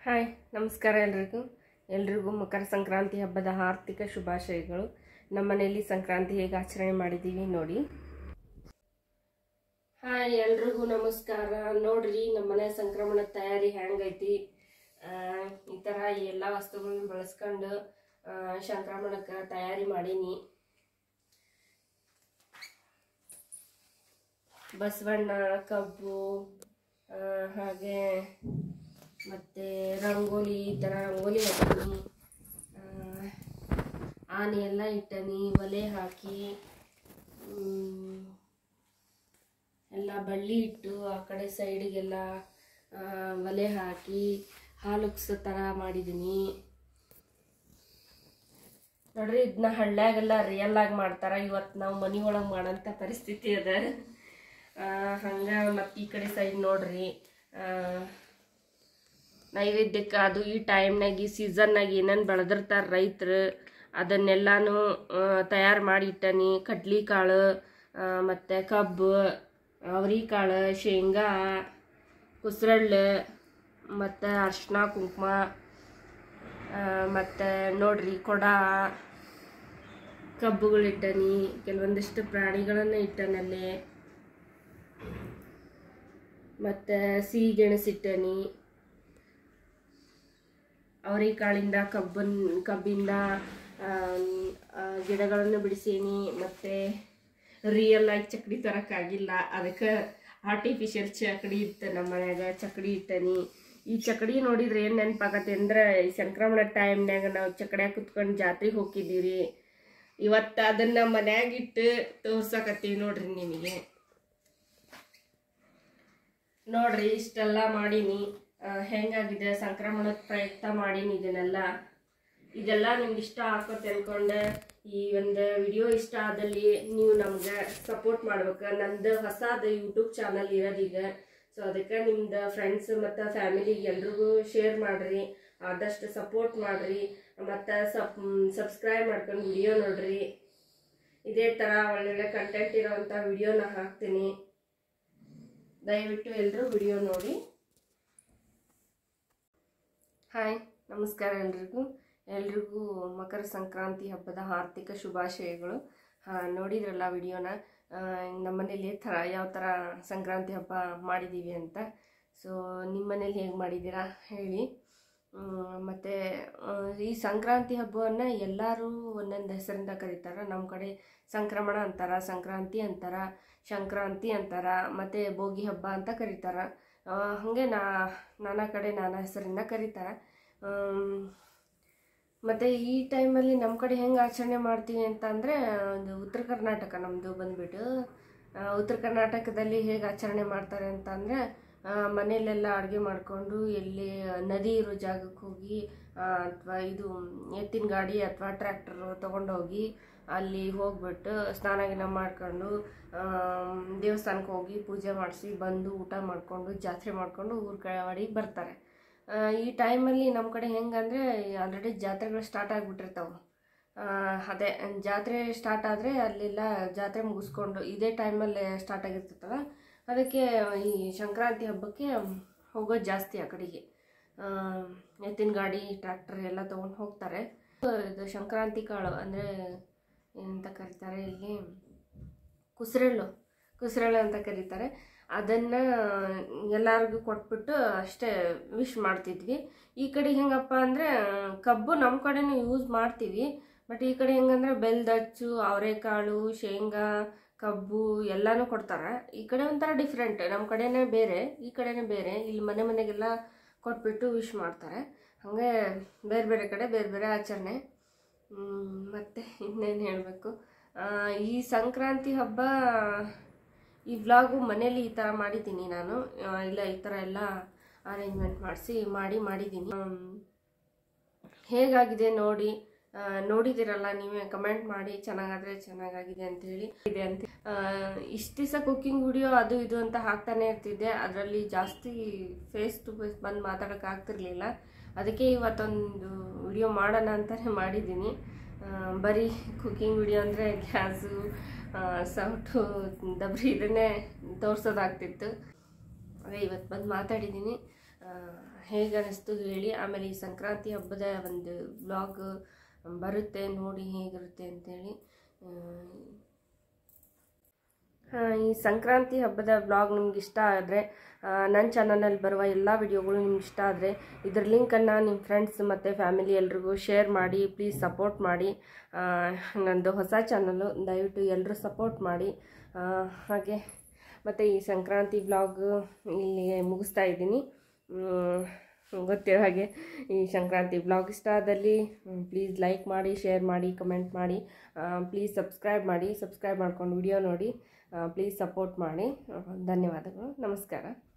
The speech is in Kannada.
ಹಾಯ್ ನಮಸ್ಕಾರ ಎಲ್ರಿಗೂ ಎಲ್ರಿಗೂ ಮಕರ ಸಂಕ್ರಾಂತಿ ಹಬ್ಬದ ಆರ್ಥಿಕ ಶುಭಾಶಯಗಳು ನಮ್ಮ ಮನೆಯಲ್ಲಿ ಸಂಕ್ರಾಂತಿ ಹೇಗೆ ಆಚರಣೆ ಮಾಡಿದ್ದೀವಿ ನೋಡಿ ಹಾಯ್ ಎಲ್ರಿಗೂ ನಮಸ್ಕಾರ ನೋಡ್ರಿ ನಮ್ಮ ಮನೆ ಸಂಕ್ರಮಣ ತಯಾರಿ ಹೆಂಗೈತಿ ಆ, ಈ ಥರ ಎಲ್ಲ ವಸ್ತುಗಳನ್ನ ಬಳಸ್ಕೊಂಡು ಆ, ಸಂಕ್ರಮಣಕ್ಕೆ ತಯಾರಿ ಮಾಡೀನಿ ಬಸವಣ್ಣ ಕಬ್ಬು ಆ, ಹಾಗೆ ಮತ್ತು ರಂಗೋಲಿ ಈ ಥರ ರಂಗೋಲಿ ಹಾಕೀನಿ ಆ, ಆನೆ ಎಲ್ಲ ಇಟ್ಟನಿ ಒಲೆ ಹಾಕಿ ಮ್, ಎಲ್ಲ ಬಳ್ಳಿ ಇಟ್ಟು ಆ ಕಡೆ ಸೈಡಿಗೆಲ್ಲ ಆ, ಒಲೆ ಹಾಕಿ ಹಾಲುಕ್ಸೋ ಥರ ಮಾಡಿದ್ದೀನಿ ನೋಡ್ರಿ ಇದನ್ನ ಹಳ್ಳ್ಯಾಗೆಲ್ಲ ರಿಯಲ್ ಆಗಿ ಮಾಡ್ತಾರ ಇವತ್ತು ನಾವು ಮನಿ ಒಳಗೆ ಮಾಡೋಂಥ ಪರಿಸ್ಥಿತಿ ಅದ ಆ, ಹಂಗ ಮತ್ತು ಈ ಕಡೆ ಸೈಡ್ ನೋಡ್ರಿ ಆ, ನೈವೇದ್ಯಕ್ಕೆ ಅದು ಈ ಟೈಮ್ನಾಗ ಈ ಸೀಸನ್ನಾಗ ಏನೇನು ಬೆಳೆದಿರ್ತಾರೆ ರೈತರು ಅದನ್ನೆಲ್ಲಾನು ತಯಾರು ಮಾಡಿ ಇಟ್ಟನಿ ಕಡ್ಲಿ ಕಾಳು ಮತ್ತು ಕಬ್ಬು ಅವರಿಕಾಳು ಶೇಂಗಾ ಕುಸ್ರಳ್ಳು ಮತ್ತು ಅರ್ಶಿನ ಕುಂಕುಮ ಮತ್ತು ನೋಡ್ರಿ ಕೊಡ ಕಬ್ಬುಗಳು ಇಟ್ಟನಿ ಕೆಲವೊಂದಿಷ್ಟು ಪ್ರಾಣಿಗಳನ್ನು ಇಟ್ಟನಲ್ಲಿ ಮತ್ತು ಸಿಹಿ ಗೆಣಸಿಟ್ಟನಿ ಅವರೆಕಾಳಿಂದ ಕಬ್ಬನ್ ಕಬ್ಬಿಂದ ಆಮ್, ಆ, ಗಿಡಗಳನ್ನು ಬಿಡಿಸೀನಿ ಮತ್ತು ರಿಯಲ್ ಆಗಿ ಚಕ್ಡಿ ತರೋಕ್ಕಾಗಿಲ್ಲ ಅದಕ್ಕೆ ಆರ್ಟಿಫಿಷಿಯಲ್ ಚಕ್ಡಿ ಇತ್ತು ನಮ್ಮ ಮನ್ಯಾಗ ಚಕ್ಡಿ ಇಟ್ಟನಿ ಈ ಚಕ್ಡಿ ನೋಡಿದ್ರೆ ಏನು ನೆನಪಾಗತ್ತೆ ಅಂದ್ರೆ ಈ ಸಂಕ್ರಮಣ ಟೈಮ್ನಾಗ ನಾವು ಚಕಡ್ಯಾಗ ಕುತ್ಕೊಂಡು ಜಾತ್ರೆಗೆ ಹೋಗಿದ್ದೀವಿ ಇವತ್ತು ಅದನ್ನು ಮನ್ಯಾಗ ಇಟ್ಟು ತೋರ್ಸಕತ್ತೀವಿ ನೋಡ್ರಿ ನಿಮಗೆ ನೋಡ್ರಿ ಇಷ್ಟೆಲ್ಲ ಮಾಡೀನಿ ಆ, ಹೆಂಗಾಗಿದೆ ಸಂಕ್ರಮಣದ ಪ್ರಯುಕ್ತ ಮಾಡೀನಿ ಇದನ್ನೆಲ್ಲ ಇದೆಲ್ಲ ನಿಮ್ಗೆ ಇಷ್ಟ ಆಕತ್ತೆ ಅನ್ಕೊಂಡೆ ಈ ಒಂದು ವಿಡಿಯೋ ಇಷ್ಟ ಆದಲ್ಲಿ ನೀವು ನಮ್ಗೆ ಸಪೋರ್ಟ್ ಮಾಡ್ಬೇಕು ನಂದು ಹೊಸದು ಯೂಟ್ಯೂಬ್ ಚಾನಲ್ ಇರೋದೀಗ ಸೊ ಅದಕ್ಕೆ ನಿಮ್ದು ಫ್ರೆಂಡ್ಸ್ ಮತ್ತು ಫ್ಯಾಮಿಲಿಗೆ ಎಲ್ರಿಗೂ ಶೇರ್ ಮಾಡಿರಿ ಆದಷ್ಟು ಸಪೋರ್ಟ್ ಮಾಡಿರಿ ಮತ್ತು ಸಬ್ ಸಬ್ಸ್ಕ್ರೈಬ್ ಮಾಡ್ಕೊಂಡು ವಿಡಿಯೋ ನೋಡ್ರಿ ಇದೇ ಥರ ಒಳ್ಳೊಳ್ಳೆ ಕಂಟೆಂಟ್ ಇರೋವಂಥ ವಿಡಿಯೋನ ಹಾಕ್ತೀನಿ ದಯವಿಟ್ಟು ಎಲ್ಲರೂ ವಿಡಿಯೋ ನೋಡಿ ಹಾಯ್ ನಮಸ್ಕಾರ ಎಲ್ರಿಗೂ ಎಲ್ರಿಗೂ ಮಕರ ಸಂಕ್ರಾಂತಿ ಹಬ್ಬದ ಆರ್ಥಿಕ ಶುಭಾಶಯಗಳು ಹಾಂ ನೋಡಿದ್ರಲ್ಲ ವಿಡಿಯೋನ ನಮ್ಮ ಮನೇಲಿ ಥರ ಯಾವ ಥರ ಸಂಕ್ರಾಂತಿ ಹಬ್ಬ ಮಾಡಿದ್ದೀವಿ ಅಂತ ಸೊ ನಿಮ್ಮ ಮನೇಲಿ ಹೇಗೆ ಮಾಡಿದ್ದೀರಾ ಹೇಳಿ ಮತ್ತು ಈ ಸಂಕ್ರಾಂತಿ ಹಬ್ಬವನ್ನು ಎಲ್ಲರೂ ಒಂದೊಂದು ಹೆಸರಿಂದ ಕರೀತಾರೆ ನಮ್ಮ ಕಡೆ ಸಂಕ್ರಮಣ ಅಂತಾರ ಸಂಕ್ರಾಂತಿ ಅಂತಾರ ಸಂಕ್ರಾಂತಿ ಅಂತಾರ ಮತ್ತು ಭೋಗಿ ಹಬ್ಬ ಅಂತ ಕರೀತಾರೆ ಹಾಗೆ ನಾ ನಾನಾ ಕಡೆ ನಾನಾ ಹೆಸರಿಂದ ಕರೀತಾರೆ ಮತ್ತು ಈ ಟೈಮಲ್ಲಿ ನಮ್ಮ ಕಡೆ ಹೆಂಗೆ ಆಚರಣೆ ಮಾಡ್ತೀವಿ ಅಂತ ಅಂದರೆ ಒಂದು ಉತ್ತರ ಕರ್ನಾಟಕ ನಮ್ಮದು ಬಂದುಬಿಟ್ಟು ಉತ್ತರ ಕರ್ನಾಟಕದಲ್ಲಿ ಹೇಗೆ ಆಚರಣೆ ಮಾಡ್ತಾರೆ ಅಂತ ಅಂದರೆ ಮನೆಯಲ್ಲೆಲ್ಲ ಅಡುಗೆ ಮಾಡಿಕೊಂಡು ಎಲ್ಲಿ ನದಿ ಇರೋ ಜಾಗಕ್ಕೆ ಹೋಗಿ ಅಥವಾ ಇದು ಎತ್ತಿನ ಗಾಡಿ ಅಥವಾ ಟ್ರ್ಯಾಕ್ಟರು ತೊಗೊಂಡೋಗಿ ಅಲ್ಲಿ ಹೋಗ್ಬಿಟ್ಟು ಸ್ನಾನ ಗಿನ ಮಾಡ್ಕೊಂಡು ದೇವಸ್ಥಾನಕ್ಕೆ ಹೋಗಿ ಪೂಜೆ ಮಾಡಿಸಿ ಬಂದು ಊಟ ಮಾಡಿಕೊಂಡು ಜಾತ್ರೆ ಮಾಡಿಕೊಂಡು ಊರ ಕಡೆಗೆ ಬರ್ತಾರೆ ಆ, ಈ ಟೈಮಲ್ಲಿ ನಮ್ಮ ಕಡೆ ಹೆಂಗಂದರೆ ಆಲ್ರೆಡಿ ಜಾತ್ರೆಗಳು ಸ್ಟಾರ್ಟ್ ಆಗಿಬಿಟ್ಟಿರ್ತಾವೆ ಅದೇ ಜಾತ್ರೆ ಸ್ಟಾರ್ಟ್ ಆದರೆ ಅಲ್ಲೆಲ್ಲ ಜಾತ್ರೆ ಮುಗಿಸ್ಕೊಂಡು ಇದೇ ಟೈಮಲ್ಲಿ ಸ್ಟಾರ್ಟ್ ಆಗಿರ್ತೈತಲ್ಲ ಅದಕ್ಕೆ ಈ ಸಂಕ್ರಾಂತಿ ಹಬ್ಬಕ್ಕೆ ಹೋಗೋದು ಜಾಸ್ತಿ ಆ ಕಡೆಗೆ ಆ, ಎತ್ತಿನ ಗಾಡಿ ಟ್ರ್ಯಾಕ್ಟರ್ ಎಲ್ಲ ತೊಗೊಂಡು ಹೋಗ್ತಾರೆ ಇದು ಸಂಕ್ರಾಂತಿ ಕಾಳು ಅಂದರೆ ಏನಂತ ಕರೀತಾರೆ ಇಲ್ಲಿ ಕುಸ್ರೆಳ್ಳು ಕುಸ್ರೆಳ್ಳು ಅಂತ ಕರೀತಾರೆ ಅದನ್ನು ಎಲ್ಲರಿಗೂ ಕೊಟ್ಬಿಟ್ಟು ಅಷ್ಟೇ ವಿಶ್ ಮಾಡ್ತಿದ್ವಿ ಈ ಕಡೆ ಹೆಂಗಪ್ಪ ಅಂದರೆ ಕಬ್ಬು ನಮ್ಮ ಕಡೆನೂ ಯೂಸ್ ಮಾಡ್ತೀವಿ ಬಟ್ ಈ ಕಡೆ ಹೆಂಗಂದ್ರೆ ಬೆಲ್ದಚ್ಚು ಅವರೆಕಾಳು ಶೇಂಗಾ ಕಬ್ಬು ಎಲ್ಲನೂ ಕೊಡ್ತಾರೆ ಈ ಕಡೆ ಒಂಥರ ಡಿಫ್ರೆಂಟ್ ನಮ್ಮ ಕಡೆನೇ ಬೇರೆ ಈ ಕಡೆನೇ ಬೇರೆ ಇಲ್ಲಿ ಮನೆ ಮನೆಗೆಲ್ಲ ಕೊಟ್ಬಿಟ್ಟು ವಿಶ್ ಮಾಡ್ತಾರೆ ಹಾಗೆ ಬೇರೆ ಬೇರೆ ಕಡೆ ಬೇರೆ ಬೇರೆ ಆಚರಣೆ ಮ್, ಮತ್ತೆ ಇನ್ನೇನು ಹೇಳಬೇಕು ಈ ಸಂಕ್ರಾಂತಿ ಹಬ್ಬ ಈ ವ್ಲಾಗು ಮನೇಲಿ ಈ ಥರ ಮಾಡಿದ್ದೀನಿ ನಾನು ಆ, ಇಲ್ಲ ಈ ಥರ ಎಲ್ಲ ಅರೇಂಜ್ಮೆಂಟ್ ಮಾಡಿಸಿ ಮಾಡಿ ಮಾಡಿದ್ದೀನಿ ಆಮ್, ಹೇಗಾಗಿದೆ ನೋಡಿ ಆ, ನೋಡಿದಿರಲ್ಲ ನೀವೇ ಕಮೆಂಟ್ ಮಾಡಿ ಚೆನ್ನಾಗಾದ್ರೆ ಚೆನ್ನಾಗಾಗಿದೆ ಅಂತ ಹೇಳಿ ಇದೆ ಅಂತ ಇಷ್ಟು ದಿವಸ ಕುಕ್ಕಿಂಗ್ ವಿಡಿಯೋ ಅದು ಇದು ಅಂತ ಹಾಕ್ತಾನೆ ಇರ್ತಿದ್ದೆ ಅದರಲ್ಲಿ ಜಾಸ್ತಿ ಫೇಸ್ ಟು ಫೇಸ್ ಬಂದು ಮಾತಾಡೋಕೆ ಆಗ್ತಿರ್ಲಿಲ್ಲ ಅದಕ್ಕೆ ಇವತ್ತೊಂದು ವಿಡಿಯೋ ಮಾಡೋಣ ಅಂತಲೇ ಮಾಡಿದ್ದೀನಿ ಆ, ಬರೀ ಕುಕ್ಕಿಂಗ್ ವಿಡಿಯೋ ಅಂದರೆ ಗ್ಯಾಸು ಸೌಟು ದಬ್ರಿ ಇದನ್ನೇ ತೋರಿಸೋದಾಗ್ತಿತ್ತು ಅದೇ ಇವತ್ತು ಬಂದು ಮಾತಾಡಿದ್ದೀನಿ ಹೇಗೆ ಅನ್ನಿಸ್ತು ಹೇಳಿ ಆಮೇಲೆ ಈ ಸಂಕ್ರಾಂತಿ ಹಬ್ಬದ ಒಂದು ಬ್ಲಾಗ್ ಬರುತ್ತೆ ನೋಡಿ ಹೇಗಿರುತ್ತೆ ಅಂತೇಳಿ ಆ, ಆ, ಈ ಸಂಕ್ರಾಂತಿ ಹಬ್ಬದ ಬ್ಲಾಗ್ ನಿಮ್ಗೆ ಇಷ್ಟ ಆದರೆ ನನ್ನ ಚಾನಲಲ್ಲಿ ಬರುವ ಎಲ್ಲ ವಿಡಿಯೋಗಳು ನಿಮ್ಗೆ ಇಷ್ಟ ಆದರೆ ಇದ್ರ ಲಿಂಕನ್ನು ನಿಮ್ಮ ಫ್ರೆಂಡ್ಸ್ ಮತ್ತು ಫ್ಯಾಮಿಲಿ ಎಲ್ರಿಗೂ ಶೇರ್ ಮಾಡಿ ಪ್ಲೀಸ್ ಸಪೋರ್ಟ್ ಮಾಡಿ ಆ, ನಂದು ಹೊಸ ಚಾನಲು ದಯವಿಟ್ಟು ಎಲ್ಲರೂ ಸಪೋರ್ಟ್ ಮಾಡಿ ಆ, ಹಾಗೆ ಮತ್ತು ಈ ಸಂಕ್ರಾಂತಿ ಬ್ಲಾಗ್ ಇಲ್ಲಿಗೆ ಮುಗಿಸ್ತಾ ಇದ್ದೀನಿ ಮ್, ಗೊತ್ತಿರೋ ಹಾಗೆ ಈ ಸಂಕ್ರಾಂತಿ ಬ್ಲಾಗ್ ಇಷ್ಟ ಆದಲ್ಲಿ ಪ್ಲೀಸ್ ಲೈಕ್ ಮಾಡಿ ಶೇರ್ ಮಾಡಿ ಕಮೆಂಟ್ ಮಾಡಿ ಪ್ಲೀಸ್ ಸಬ್ಸ್ಕ್ರೈಬ್ ಮಾಡಿ ಸಬ್ಸ್ಕ್ರೈಬ್ ಮಾಡ್ಕೊಂಡು ವಿಡಿಯೋ ನೋಡಿ ಪ್ಲೀಸ್ ಸಪೋರ್ಟ್ ಮಾಡಿ ಆ, ಧನ್ಯವಾದಗಳು ನಮಸ್ಕಾರ